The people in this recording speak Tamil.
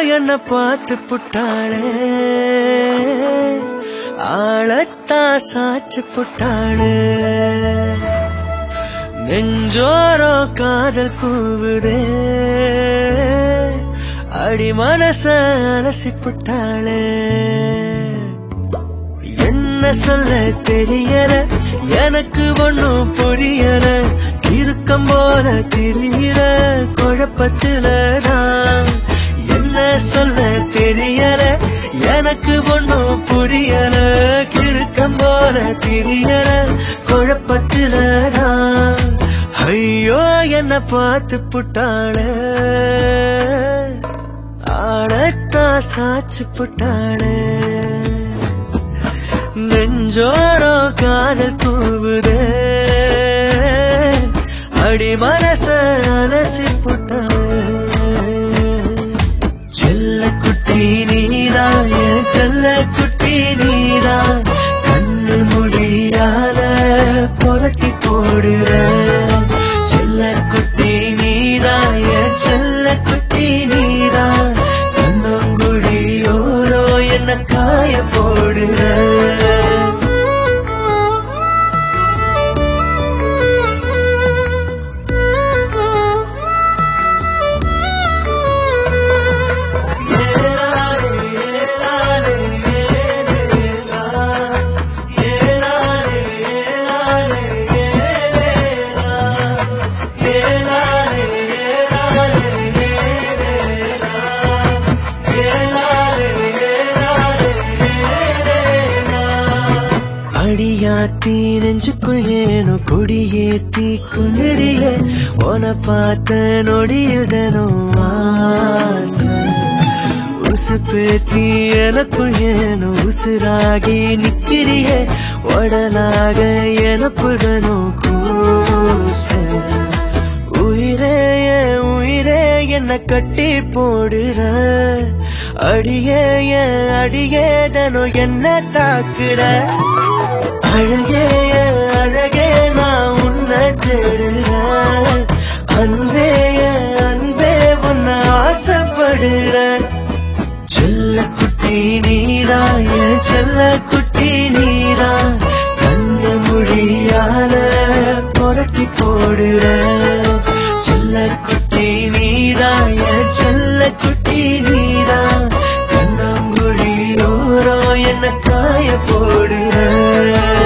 என்ன பார்த்து புட்டாளே ஆளத்தா சாச்சு புட்டாளே நெஞ்சோரோ காதல் கூவுதே அடி மனச அலசி புட்டாளே என்ன சொல்ல தெரியல எனக்கு ஒண்ணும் புரியல இருக்கம் போல தெரியல குழப்பத்துல தான் என்ன சொல்ல தெரியல எனக்கு ஒண்ணும் புரியல கிறுக்கம் போல தெரியல குழப்பத்துல தான் ஐயோ என்ன பார்த்து புட்டாள ஆளத்தா சாச்சு புட்டாளே நெஞ்சோரோ காதல் கூவுதே அடி மனச அலசி புட்டாளே செல்ல குட்டி நீதா என் செல்ல குட்டி நீதா கண்ணு முடியால புரட்டி போடுற செல்ல குட்டி நீதா என் செல்ல குட்டி நீதா கண்ணங்குழியோரோ என்ன காய போடுற அடியாத்தி நெஞ்சுக்குள் ஏனோ கொடியேத்தி குளிரிய உன பார்த்த நொடியில் தினம் ஆசை உசு பேத்தி எனக்குள் ஏனோ உசுராகி நிக்கிறிய உடலாக எனக்குடனும் கூச உயிரே என் உயிரே என்ன கட்டி போடுற அடியே என் அடியே தனம் என்ன தாக்குற அழகே என் அழகே நான் உன்னை தேடுறேன் அன்பே என் அன்பே உன்னை ஆசைப்படுறேன் செல்ல குட்டி நீரா என் செல்ல குட்டி நீரா கண்ண மொழியால புரட்டி போடுற செல்ல குட்டி நீரா என் செல்ல குட்டி நீரா கண்ணங்குழியோரோ என்ன காய போடுற